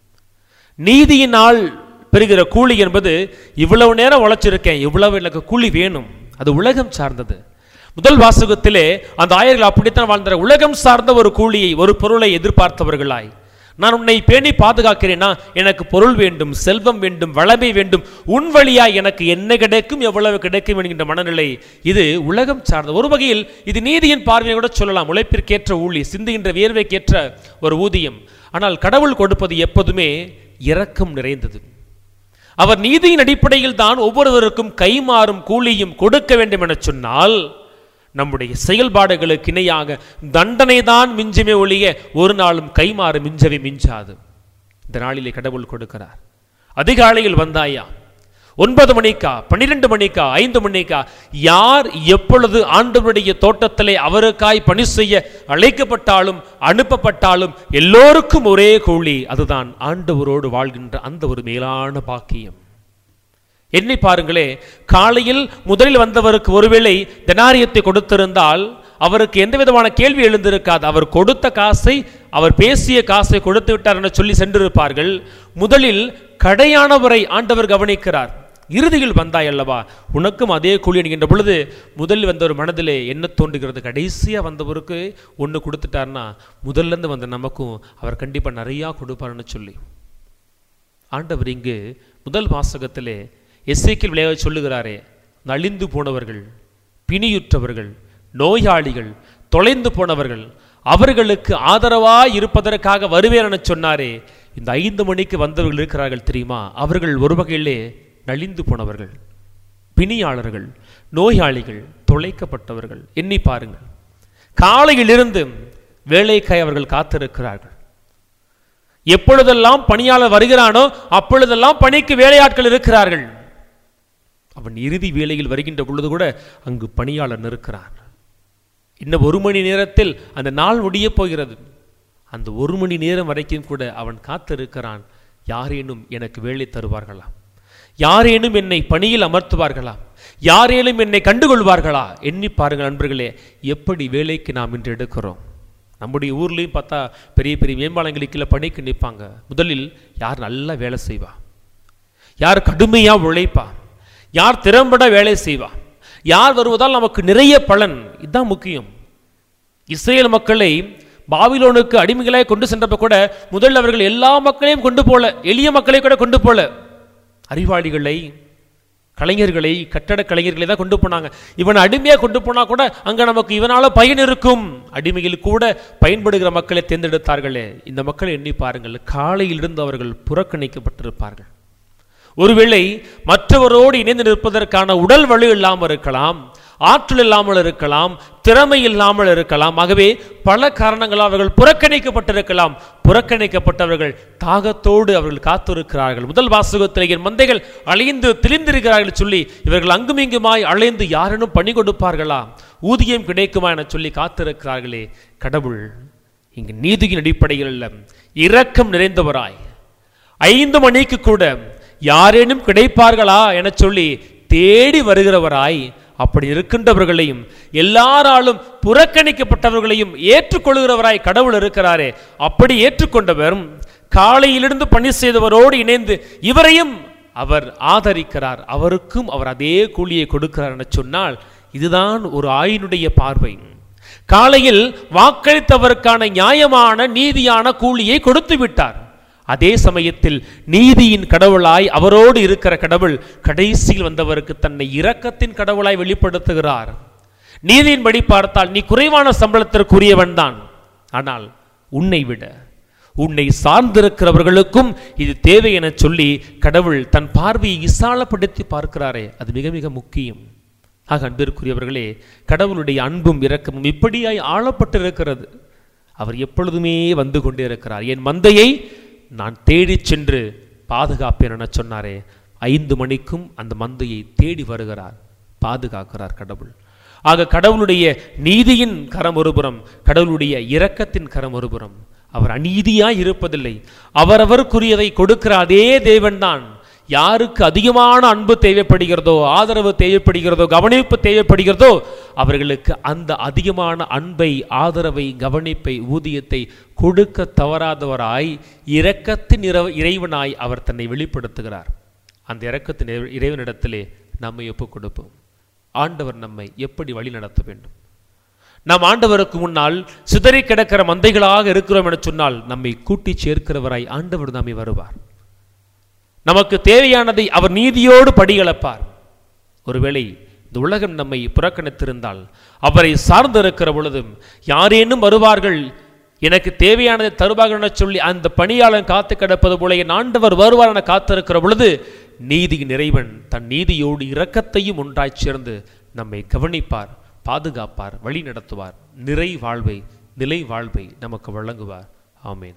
[SPEAKER 2] நீதியினால் பெறுகிற கூலி என்பது இவ்வளவு நேரம் உழைச்சிருக்கேன் இவ்வளவு எனக்கு கூலி வேணும் அது உலகம் சார்ந்தது முதல் வாசகத்திலே அந்த ஆயர்கள் அப்படித்தான் வாழ்ந்தார் உலகம் சார்ந்த ஒரு கூலியை ஒரு பொருளை எதிர்பார்த்தவர்களாய் நான் உன்னை பேணி பாதுகாக்கிறேனா எனக்கு பொருள் வேண்டும் செல்வம் வேண்டும் வளமை வேண்டும் உன் வழியாய் எனக்கு என்ன கிடைக்கும் எவ்வளவு கிடைக்கும் என்கின்ற மனநிலை இது உலகம் சார்ந்த ஒரு வகையில் இது நீதியின் பார்வையை கூட சொல்லலாம் உழைப்பிற்கேற்ற ஊழி சிந்துகின்ற வியர்வைக்கேற்ற ஒரு ஊதியம் ஆனால் கடவுள் கொடுப்பது எப்போதுமே இரக்கம் நிறைந்தது அவர் நீதியின் அடிப்படையில் தான் ஒவ்வொருவருக்கும் கைமாறும் கூலியும் கொடுக்க வேண்டும் என சொன்னால் நம்முடைய செயல்பாடுகளுக்கு இணையாக தண்டனை தான் மிஞ்சுமே ஒழிய ஒரு நாளும் கைமாறு மிஞ்சவே மிஞ்சாது இந்த நாளிலே கடவுள் கொடுக்கிறார் அதிகாலையில் வந்தாயா ஒன்பது மணிக்கா பன்னிரெண்டு மணிக்கா ஐந்து மணிக்கா யார் எப்பொழுது ஆண்டவருடைய தோட்டத்திலே அவருக்காய் பணி செய்ய அழைக்கப்பட்டாலும் அனுப்பப்பட்டாலும் எல்லோருக்கும் ஒரே கூலி அதுதான் ஆண்டவரோடு வாழ்கின்ற அந்த ஒரு மேலான பாக்கியம் எண்ணி பாருங்களே காலையில் முதலில் வந்தவருக்கு ஒருவேளை தெனாரியத்தை கொடுத்திருந்தால் அவருக்கு எந்த விதமான கேள்வி எழுந்திருக்காது அவர் கொடுத்த காசை அவர் பேசிய காசை கொடுத்து விட்டார் என சொல்லி சென்றிருப்பார்கள் முதலில் கடையானவரை ஆண்டவர் கவனிக்கிறார் இறுதியில் வந்தாய் அல்லவா உனக்கும் அதே கூலி என்கின்ற பொழுது முதலில் வந்த ஒரு மனதிலே என்ன தோன்றுகிறது கடைசியாக வந்தவருக்கு ஒன்று கொடுத்துட்டார்னா முதல்ல இருந்து வந்த நமக்கும் அவர் கண்டிப்பாக நிறையா கொடுப்பாருன்னு சொல்லி ஆண்டவர் இங்கு முதல் வாசகத்திலே எஸ்ஐக்கில் விளையாட சொல்லுகிறாரே நலிந்து போனவர்கள் பிணியுற்றவர்கள் நோயாளிகள் தொலைந்து போனவர்கள் அவர்களுக்கு ஆதரவாய் இருப்பதற்காக வருவேன் என சொன்னாரே இந்த ஐந்து மணிக்கு வந்தவர்கள் இருக்கிறார்கள் தெரியுமா அவர்கள் ஒரு வகையிலே நலிந்து போனவர்கள் பிணியாளர்கள் நோயாளிகள் தொலைக்கப்பட்டவர்கள் எண்ணி பாருங்கள் காலையிலிருந்து வேலைக்காய் அவர்கள் காத்திருக்கிறார்கள் எப்பொழுதெல்லாம் பணியாளர் வருகிறானோ அப்பொழுதெல்லாம் பணிக்கு வேலையாட்கள் இருக்கிறார்கள் அவன் இறுதி வேளையில் வருகின்ற பொழுது கூட அங்கு பணியாளர் நிற்கிறான் இன்னும் ஒரு மணி நேரத்தில் அந்த நாள் முடிய போகிறது அந்த ஒரு மணி நேரம் வரைக்கும் கூட அவன் காத்திருக்கிறான் யாரேனும் எனக்கு வேலை தருவார்களா யாரேனும் என்னை பணியில் அமர்த்துவார்களா யாரேனும் என்னை கண்டுகொள்வார்களா எண்ணி பாருங்கள் நண்பர்களே எப்படி வேலைக்கு நாம் இன்று எடுக்கிறோம் நம்முடைய ஊர்லேயும் பார்த்தா பெரிய பெரிய மேம்பாலங்களுக்குள்ள பணிக்கு நிற்பாங்க முதலில் யார் நல்லா வேலை செய்வா யார் கடுமையாக உழைப்பா யார் திறம்பட வேலை செய்வா யார் வருவதால் நமக்கு நிறைய பலன் இதுதான் முக்கியம் இஸ்ரேல் மக்களை பாபிலோனுக்கு அடிமைகளாய் கொண்டு சென்றப்ப கூட முதல்ல அவர்கள் எல்லா மக்களையும் கொண்டு போல எளிய மக்களை கூட கொண்டு போல அறிவாளிகளை கலைஞர்களை கட்டட கலைஞர்களை தான் கொண்டு போனாங்க இவன் அடிமையாக கொண்டு போனா கூட அங்க நமக்கு இவனால பயன் இருக்கும் அடிமையில் கூட பயன்படுகிற மக்களை தேர்ந்தெடுத்தார்களே இந்த மக்களை எண்ணி பாருங்கள் காலையிலிருந்து அவர்கள் புறக்கணிக்கப்பட்டிருப்பார்கள் ஒருவேளை மற்றவரோடு இணைந்து நிற்பதற்கான உடல் வலு இல்லாமல் இருக்கலாம் ஆற்றல் இல்லாமல் இருக்கலாம் திறமை இல்லாமல் இருக்கலாம் ஆகவே பல காரணங்களால் அவர்கள் புறக்கணிக்கப்பட்டிருக்கலாம் புறக்கணிக்கப்பட்டவர்கள் தாகத்தோடு அவர்கள் காத்திருக்கிறார்கள் முதல் வாசகத்தில் என் மந்தைகள் அலைந்து திரிந்திருக்கிறார்கள் சொல்லி இவர்கள் அங்குமிங்குமாய் அலைந்து யாரேனும் பணி கொடுப்பார்களா ஊதியம் கிடைக்குமா என சொல்லி காத்திருக்கிறார்களே கடவுள் இங்கு நீதியின் அடிப்படையில் அல்ல இரக்கம் நிறைந்தவராய் ஐந்து மணிக்கு கூட யாரேனும் கிடைப்பார்களா என சொல்லி தேடி வருகிறவராய் அப்படி இருக்கின்றவர்களையும் எல்லாராலும் புறக்கணிக்கப்பட்டவர்களையும் ஏற்றுக்கொள்கிறவராய் கடவுள் இருக்கிறாரே அப்படி ஏற்றுக்கொண்டவர் காலையிலிருந்து பணி செய்தவரோடு இணைந்து இவரையும் அவர் ஆதரிக்கிறார் அவருக்கும் அவர் அதே கூலியை கொடுக்கிறார் என சொன்னால் இதுதான் ஒரு ஆயினுடைய பார்வை காலையில் வாக்களித்தவருக்கான நியாயமான நீதியான கூலியை கொடுத்து விட்டார் அதே சமயத்தில் நீதியின் கடவுளாய் அவரோடு இருக்கிற கடவுள் கடைசியில் வந்தவருக்கு தன்னை இரக்கத்தின் கடவுளாய் வெளிப்படுத்துகிறார் நீதியின்படி பார்த்தால் நீ குறைவான சம்பளத்திற்குரியவன் தான் ஆனால் உன்னை விட உன்னை சார்ந்திருக்கிறவர்களுக்கும் இது தேவை என சொல்லி கடவுள் தன் பார்வையை விசாலப்படுத்தி பார்க்கிறாரே அது மிக மிக முக்கியம் ஆக அன்பிற்குரியவர்களே கடவுளுடைய அன்பும் இரக்கமும் இப்படியாய் ஆளப்பட்டிருக்கிறது அவர் எப்பொழுதுமே வந்து கொண்டே இருக்கிறார் என் மந்தையை நான் தேடிச் சென்று பாதுகாப்பேன் என சொன்னாரே ஐந்து மணிக்கும் அந்த மந்தையை தேடி வருகிறார் பாதுகாக்கிறார் கடவுள் ஆக கடவுளுடைய நீதியின் கரம் ஒருபுறம் கடவுளுடைய இரக்கத்தின் கரம் ஒருபுறம் அவர் அநீதியாய் இருப்பதில்லை அவரவருக்குரியதை கொடுக்கிற அதே தேவன்தான் யாருக்கு அதிகமான அன்பு தேவைப்படுகிறதோ ஆதரவு தேவைப்படுகிறதோ கவனிப்பு தேவைப்படுகிறதோ அவர்களுக்கு அந்த அதிகமான அன்பை ஆதரவை கவனிப்பை ஊதியத்தை கொடுக்க தவறாதவராய் இரக்கத்தின் இறை- இறைவனாய் அவர் தன்னை வெளிப்படுத்துகிறார் அந்த இரக்கத்தின் இறை- இறைவனிடத்திலே நம்மை ஒப்புக் கொடுப்போம் ஆண்டவர் நம்மை எப்படி வழி நடத்த வேண்டும் நாம் ஆண்டவருக்கு முன்னால் சிதறி கிடக்கிற மந்தைகளாக இருக்கிறோம் என சொன்னால் நம்மை கூட்டிச் சேர்க்கிறவராய் ஆண்டவர் நம்மை வருவார் நமக்கு தேவையானதை அவர் நீதியோடு படிகளப்பார் ஒருவேளை இந்த உலகம் நம்மை புறக்கணித்திருந்தால் அவரை சார்ந்திருக்கிற பொழுதும் யாரேனும் வருவார்கள் எனக்கு தேவையானதை தருவார்கள் என சொல்லி அந்த பணியாளன் காத்து கிடப்பது போல என் ஆண்டவர் வருவார் என காத்திருக்கிற பொழுது நீதியின் இறைவன் தன் நீதியோடு இரக்கத்தையும் ஒன்றாய்ச் சேர்ந்து நம்மை கவனிப்பார் பாதுகாப்பார் வழி நடத்துவார் நிறை வாழ்வை நிலை வாழ்வை நமக்கு வழங்குவார் ஆமேன்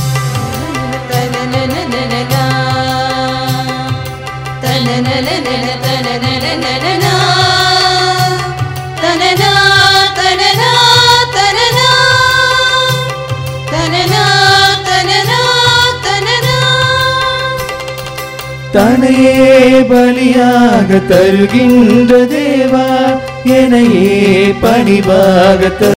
[SPEAKER 1] தனையே பலியாக தருகின்ற தேவா எனையே பணிவாக